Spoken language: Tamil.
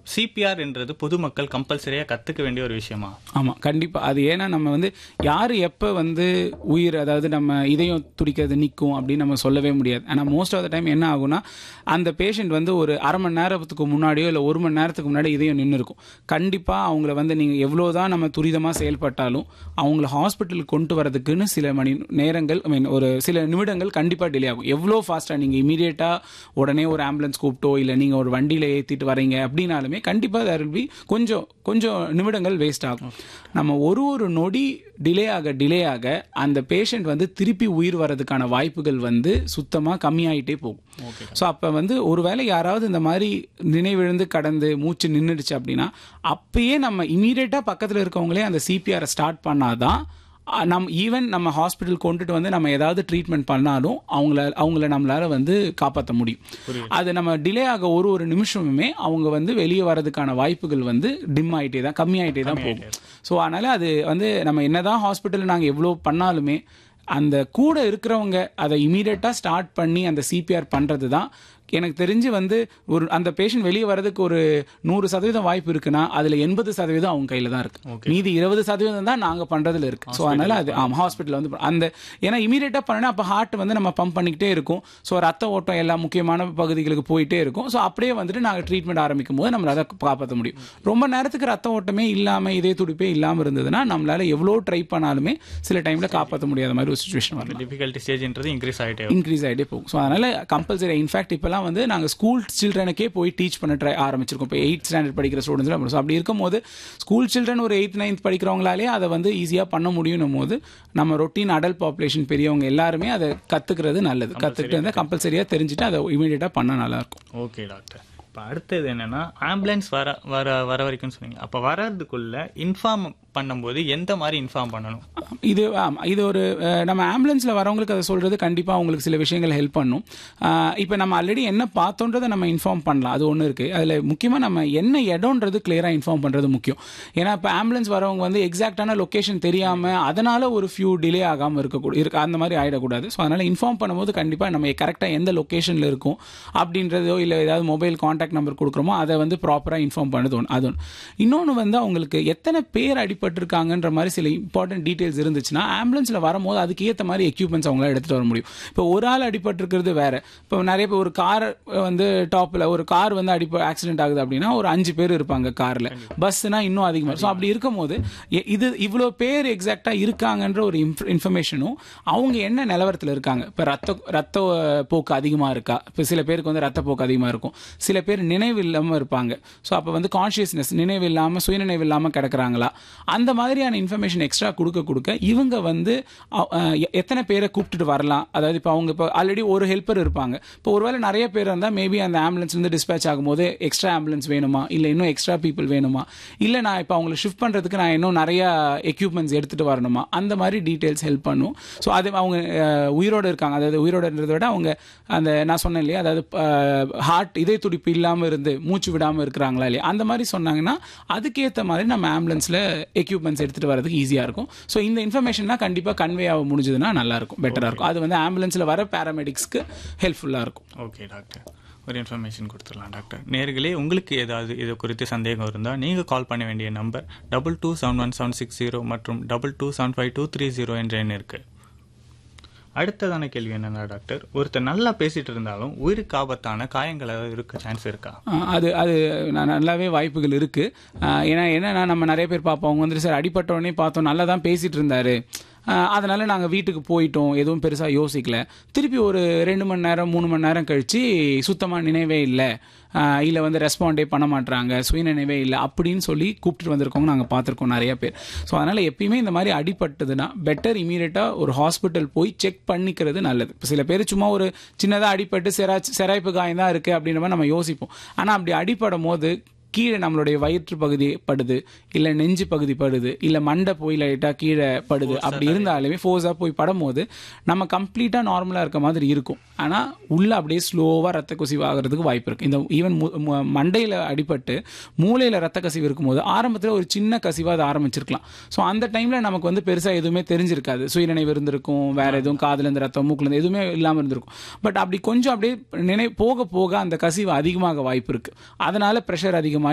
சிபிஆர் என்றது பொதுமக்கள் கம்பல்சரியா கத்துக்க வேண்டிய ஒரு விஷயமா ஆமாம் கண்டிப்பாக அது ஏன்னா நம்ம வந்து யார் எப்போ வந்து உயிர் அதாவது நம்ம இதயம் துடிக்கிறது நிற்கும் அப்படின்னு நம்ம சொல்லவே முடியாது ஆனால் மோஸ்ட் ஆஃப் த டைம் என்ன ஆகும்னா அந்த பேஷண்ட் வந்து ஒரு அரை மணி நேரத்துக்கு முன்னாடியோ இல்லை ஒரு மணி நேரத்துக்கு முன்னாடி இதயம் நின்று இருக்கும் கண்டிப்பாக அவங்கள வந்து நீங்கள் எவ்வளோ தான் நம்ம துரிதமாக செயல்பட்டாலும் அவங்கள ஹாஸ்பிட்டலுக்கு கொண்டு வரதுக்குன்னு சில மணி நேரங்கள் ஐ மீன் ஒரு சில நிமிடங்கள் கண்டிப்பாக டிலே ஆகும் எவ்வளோ ஃபாஸ்ட்டாக நீங்கள் இமீடியட்டாக உடனே ஒரு ஆம்புலன்ஸ் கூப்பிட்டோ இல்லை நீங்கள் ஒரு வண்டியில் ஏற்றிட்டு வரீங்க அப்படின்னாலுமே கண்டிப்பாக there will be கொஞ்சம் கொஞ்சம் நிமிடங்கள் வேஸ்ட் ஆகும் நம்ம ஒரு ஒரு நொடி டிலே ஆக டிலே ஆக அந்த பேஷண்ட் வந்து திருப்பி உயிர் வர்றதுக்கான வாய்ப்புகள் வந்து சுத்தமாக கம்மியாயிட்டே போகும் ஸோ அப்போ வந்து ஒருவேளை யாராவது இந்த மாதிரி நினைவிழுந்து கடந்து மூச்சு நின்றுடுச்சு அப்படின்னா அப்பயே நம்ம இமீடியட்டாக பக்கத்தில் இருக்கவங்களே அந்த சிபிஆரை ஸ்டார்ட் பண்ணாதான் அஹ், நம் ஈவன் நம்ம ஹாஸ்பிட்டல் கொண்டுட்டு வந்து நம்ம ஏதாவது ட்ரீட்மெண்ட் பண்ணாலும் அவங்கள அவங்கள நம்மளால வந்து காப்பாற்ற முடியும் அது நம்ம டிலே ஆக ஒரு ஒரு நிமிஷமுமே அவங்க வந்து வெளியே வரதுக்கான வாய்ப்புகள் வந்து டிம் ஆகிட்டே தான் கம்மியாயிட்டே தான் போகும் ஸோ அதனால அது வந்து நம்ம என்னதான் ஹாஸ்பிட்டல் நாங்கள் எவ்வளோ பண்ணாலுமே அந்த கூட இருக்கிறவங்க அதை இமீடியட்டாக ஸ்டார்ட் பண்ணி அந்த சிபிஆர் பண்ணுறது தான் எனக்கு தெரிஞ்சு வந்து ஒரு அந்த பேஷண்ட் வெளியே வரதுக்கு ஒரு நூறு சதவீதம் வாய்ப்பு இருக்குன்னா அதில் எண்பது சதவீதம் அவங்க கையில் தான் இருக்கு மீதி இருபது சதவீதம் தான் நாங்கள் பண்ணுறதுல இருக்கு ஸோ அதனால அது ஆமாம் ஹாஸ்பிட்டல் வந்து அந்த ஏன்னா இமீடியட்டாக பண்ணனா அப்போ ஹார்ட் வந்து நம்ம பம்ப் பண்ணிக்கிட்டே இருக்கும் ஸோ ரத்த ஓட்டம் எல்லா முக்கியமான பகுதிகளுக்கு போயிட்டே இருக்கும் ஸோ அப்படியே வந்துட்டு நாங்கள் ட்ரீட்மெண்ட் ஆரம்பிக்கும் போது நம்மளால அதை காப்பாற்ற முடியும் ரொம்ப நேரத்துக்கு ரத்த ஓட்டமே இல்லாமல் இதே துடிப்பே இல்லாமல் இருந்ததுன்னா நம்மளால எவ்வளோ ட்ரை பண்ணாலுமே சில டைமில் காப்பாற்ற முடியாத மாதிரி ஒரு சுச்சுவேஷன் வரலாம் டிஃபிகல்ட்டி ஸ்டேஜ்ன்றது இன்க்ரீஸ் ஆகிட்டே இன்க்ரீஸ் ஆகிட்டே போகும் ஸோ அதனால கம்பல்சரி இன்ஃபேக்ட் இப்போலாம் வந்து நாங்கள் ஸ்கூல் சில்ட்ரனுக்கே போய் டீச் பண்ண ட்ரை ஆரம்பிச்சிருக்கோம் இப்போ எயிட் ஸ்டாண்டர்ட் படிக்கிற ஸ்டூடெண்ட்ஸ்லாம் ஸோ அப்படி இருக்கும்போது ஸ்கூல் சில்ட்ரன் ஒரு எயித் நைன்த் படிக்கிறவங்களாலே அதை வந்து ஈஸியாக பண்ண முடியும் போது நம்ம ரொட்டீன் அடல்ட் பாப்புலேஷன் பெரியவங்க எல்லாருமே அதை கற்றுக்கிறது நல்லது கற்றுக்கிட்டு வந்து கம்பல்சரியாக தெரிஞ்சுட்டு அதை இமீடியட்டாக பண்ணால் நல்லாயிருக்கும் ஓகே டாக்டர் இப்போ அடுத்தது என்னன்னா ஆம்புலன்ஸ் வர வர வர வரைக்கும் சொன்னீங்க அப்போ வர்றதுக்குள்ள இன்ஃபார்ம் பண்ணும்போது எந்த மாதிரி இன்ஃபார்ம் பண்ணணும் இது ஆமா, இது ஒரு அஹ், நம்ம ஆம்புலன்ஸில் வரவங்களுக்கு அதை சொல்கிறது கண்டிப்பாக அவங்களுக்கு சில விஷயங்கள் ஹெல்ப் பண்ணும் இப்போ நம்ம ஆல்ரெடி என்ன பார்த்தோன்றதை நம்ம இன்ஃபார்ம் பண்ணலாம் அது ஒன்று இருக்குது அதில் முக்கியமாக நம்ம என்ன இடம்ன்றது கிளியராக இன்ஃபார்ம் பண்ணுறது முக்கியம் ஏன்னா இப்போ ஆம்புலன்ஸ் வரவங்க வந்து எக்ஸாக்டான லொக்கேஷன் தெரியாமல் அதனால் ஒரு ஃபியூ டிலே ஆகாமல் இருக்கக்கூடாது இருக்கு அந்த மாதிரி ஆகிடக்கூடாது ஸோ அதனால் இன்ஃபார்ம் பண்ணும்போது கண்டிப்பாக நம்ம கரெக்டாக எந்த லொக்கேஷனில் இருக்கும் அப்படின்றதோ இல்லை ஏதாவது மொபைல் காண்டாக்ட் நம்பர் கொடுக்குறோமோ அதை வந்து ப்ராப்பராக இன்ஃபார்ம் பண்ணது ஒன்று அது ஒன்று இன்னொன்று வந்து அவங்களுக்கு எத்தனை பேர் அடிபட்டிருக்காங்கன்ற மாதிரி சில இம்பார்ட்டன்ட் டீட்டெயில்ஸ் இருந்துச்சுன்னா ஆம்புலன்ஸில் வரும்போது அதுக்கு ஏற்ற மாதிரி எக்யூப்மெண்ட்ஸ் அவங்களால எடுத்துகிட்டு வர முடியும் இப்போ ஒரு ஆள் அடிபட்டிருக்கிறது வேற இப்போ நிறைய பேர் ஒரு கார் வந்து டாப்பில் ஒரு கார் வந்து அடிப்ப ஆக்சிடென்ட் ஆகுது அப்படின்னா ஒரு அஞ்சு பேர் இருப்பாங்க காரில் பஸ்னா இன்னும் அதிகமாக ஸோ அப்படி இருக்கும்போது எ- இது இவ்வளோ பேர் எக்ஸாக்டாக இருக்காங்கன்ற ஒரு இன்ஃபர்மேஷனும் அவங்க என்ன நிலவரத்தில் இருக்காங்க இப்போ ரத்த ரத்த போக்கு அதிகமாக இருக்கா இப்போ சில பேருக்கு வந்து ரத்த போக்கு அதிகமாக இருக்கும் சில பேர் நினைவு இல்லாமல் இருப்பாங்க ஸோ அப்போ வந்து கான்ஷியஸ்னஸ் நினைவு இல்லாமல் சுயநினைவு இல்லாமல் கிடக்குறாங்களா அந்த மாதிரியான இன்ஃபர்மேஷன் எக்ஸ்ட்ரா கொடுக்க கொடுக்க இவங்க வந்து அ- அஹ் எ- எத்தனை பேரை கூப்பிட்டுட்டு வரலாம் அதாவது இப்போ அவங்க இப்போ ஆல்ரெடி ஒரு ஹெல்ப்பர் இருப்பாங்க இப்போ ஒருவேளை நிறைய பேர் இருந்தால் மேபி அந்த ஆம்புலன்ஸ்லேருந்து டிஸ்பேச் ஆகும்போது எக்ஸ்ட்ரா ஆம்புலன்ஸ் வேணுமா இல்லை இன்னும் எக்ஸ்ட்ரா பீப்புள் வேணுமா இல்லை நான் இப்போ அவங்களை ஷிஃப்ட் பண்ணுறதுக்கு நான் இன்னும் நிறைய எக்யூப்மெண்ட்ஸ் எடுத்துகிட்டு வரணுமா அந்த மாதிரி டீட்டெயில்ஸ் ஹெல்ப் பண்ணும் ஸோ அது அவங்க அஹ், உயிரோட இருக்காங்க அதாவது உயிரோடன்றதை விட அவங்க அந்த நான் சொன்னேன் இல்லையா அதாவது ஹார்ட் இதய துடிப்பு இல்லாமல் இருந்து மூச்சு விடாமல் இருக்கிறாங்களா இல்லையா அந்த மாதிரி சொன்னாங்கன்னா அதுக்கேற்ற மாதிரி நம்ம ஆம்புலன்ஸில் எக்யூப்மெண்ட்ஸ் எடுத்துகிட்டு வரதுக்கு ஈஸியாக இருக்கும் ஸோ இந்த இன்ஃபர்மேஷன்லாம் கண்டிப்பாக கன்வே ஆக முடிஞ்சதுன்னா நல்லாயிருக்கும் பெட்டராக இருக்கும் அது வந்து ஆம்புலன்ஸில் வர பேராமெடிக்ஸ்க்கு ஹெல்ப்ஃபுல்லாக இருக்கும் ஓகே டாக்டர் ஒரு இன்ஃபர்மேஷன் கொடுத்துடலாம் டாக்டர் நேர்களே உங்களுக்கு ஏதாவது இது குறித்து சந்தேகம் இருந்தால் நீங்கள் கால் பண்ண வேண்டிய number double two seven one seven six zero மற்றும் double two seven five two three zero என்ற எண் இருக்கு அடுத்ததான கேள்வி என்னன்னா டாக்டர் ஒருத்தர் நல்லா பேசிட்டு இருந்தாலும் உயிருக்கு ஆபத்தான காயங்கள் ஏதாவது இருக்க சான்ஸ் இருக்கா ஆஹ் அது அது ந- நல்லாவே வாய்ப்புகள் இருக்கு ஆஹ் ஏன்னா என்னன்னா நம்ம நிறைய பேர் பார்ப்போம் அவங்க வந்துட்டு சார் அடிபட்ட உடனே பார்த்தோம் நல்லா தான் பேசிட்டு இருந்தாரு ஆஹ் அதனால நாங்கள் வீட்டுக்கு போயிட்டோம் எதுவும் பெருசாக யோசிக்கல திருப்பி ஒரு ரெண்டு மணி நேரம் மூணு மணி நேரம் கழிச்சு சுத்தமாக நினைவே இல்லை இல்லை வந்து ரெஸ்பாண்டே பண்ண மாட்றாங்க சுயநினைவே இல்லை அப்படின்னு சொல்லி கூப்பிட்டு வந்திருக்கவங்க நாங்கள் பார்த்துருக்கோம் நிறைய பேர் ஸோ அதனால் எப்பயுமே இந்த மாதிரி அடிபட்டதுன்னா பெட்டர் இமீடியட்டாக ஒரு ஹாஸ்பிட்டல் போய் செக் பண்ணிக்கிறது நல்லது இப்போ சில பேர் சும்மா ஒரு சின்னதாக அடிபட்டு செரா செராய்ப்பு காயம் தான் இருக்குது அப்படின்ற மாதிரி நம்ம யோசிப்போம் ஆனால் அப்படி அடிபடும் போது கீழே நம்மளுடைய வயிற்று பகுதி படுது இல்லை நெஞ்சு பகுதி படுது இல்லை மண்டை போய் லைட்டாக கீழே படுது அப்படி இருந்தாலுமே ஃபோர்ஸாக போய் படும்போது நம்ம கம்ப்ளீட்டாக நார்மலாக இருக்க மாதிரி இருக்கும் ஆனால் உள்ள அப்படியே ஸ்லோவாக ரத்த கசிவு ஆகிறதுக்கு வாய்ப்பு இருக்குது இந்த ஈவன் மண்டையில் அடிபட்டு மூளையில் ரத்த கசிவு இருக்கும்போது ஆரம்பத்தில் ஒரு சின்ன கசிவாக அது ஆரம்பிச்சிருக்கலாம் ஸோ அந்த டைமில் நமக்கு வந்து பெருசாக எதுவுமே தெரிஞ்சிருக்காது சுயநினைவு இருந்திருக்கும் வேற எதுவும் காதுலேருந்து ரத்தம் மூக்குலேருந்து எதுவுமே இல்லாமல் இருந்திருக்கும் பட் அப்படி கொஞ்சம் அப்படியே நினை போக போக அந்த கசிவு அதிகமாக வாய்ப்பு இருக்குது அதனால ப்ரெஷர் அதிகமாக